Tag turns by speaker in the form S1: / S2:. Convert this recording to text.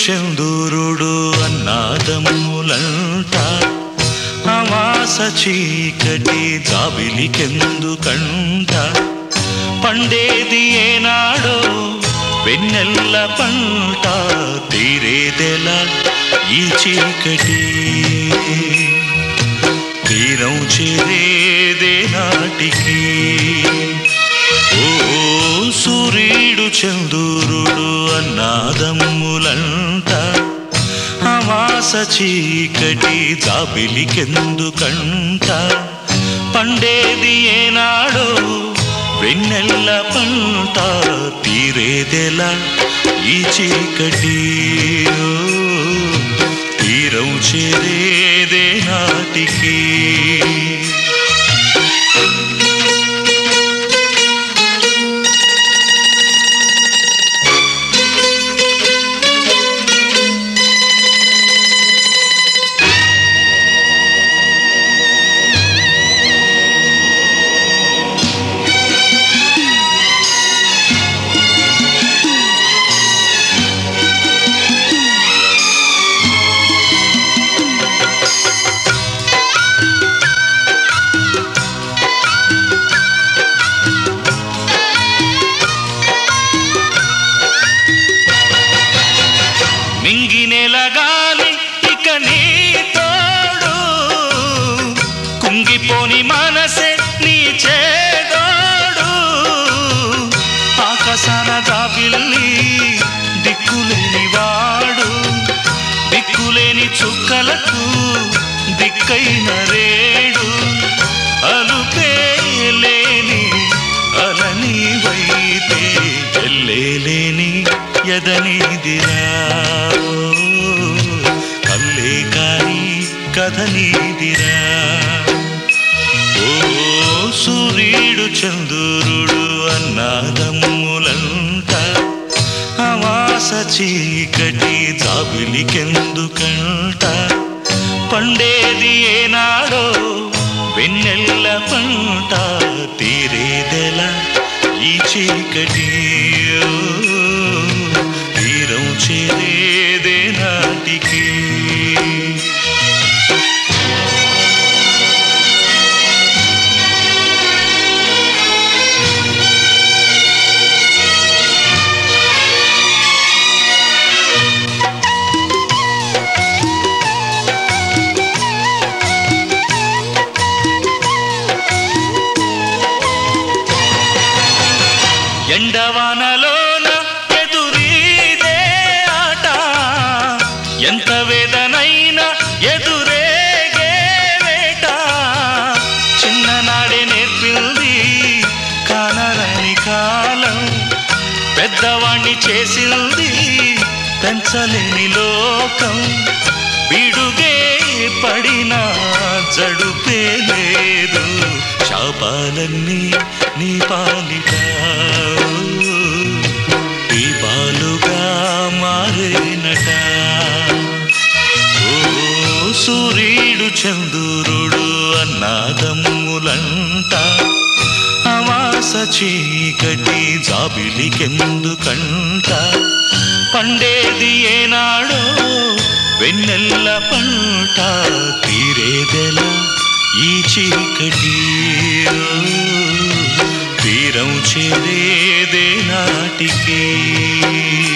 S1: చందూరుడు అన్నాదమ్ములంట అమాస చీకటి జాబిలికెందుకంట పండేది ఏనాడో వెన్నెల్ల పంట తీరేదెలా ఈ చీకటి తీరం చేరేదే నాటికి ఓ సూర్యుడు చందూరుడు అన్నాదమ్ములంట అమాస చీకటి జాబిలికెందుకంట పండేది ఏనాడో వెన్నెల్ల పంట తీరేదెలా ఈ చీకటి ఓ, తీరం చేరేదే నాటికి మింగినెల గాలి ఇక నీ తోడు కుంగిపోని మనసే నీ చేదోడు ఆకాశాన దాబిల్లి దిక్కులేని వాడు దిక్కులేని చుక్కలకు దిక్కైన రేడు అలుపే లేని అలని వైతే ఎల్లేలేని ఎదనిదిరా కల్లే కాని కథ నీదిరా ఓ సూర్యుడు చంద్రుడు అన్నాదమ్ములంట అమాస చీకటి జాబిలికెందుకంట పండేది ఏనాడో వెన్నెల్ల పంట తీరేదెల ఈ చీకటి ఓ, తీరం చేరేదే నాటికి ఎండవానలోన ఎదురీదే ఆట ఎంత వేదనైనా ఎదురేగే వేట చిన్ననాడే నేర్పింది కానరని కాలం పెద్దవాణ్ణి చేసింది పెంచలేని లోకం విడుగే పడినా జడుపే లేదు శాపాలన్నీ నీ పాలిట దీపాలుగా మారేనట ఓ సూర్యుడు చంద్రుడు అన్నాదమ్ములంట అమాస చీకటి జాబిలికెందుకంట పండేది ఏనాడో వెన్నెల్ల పంట తీరేదెలా ఈ చీకటి ఓ, తీరం చేరేదే నాటికి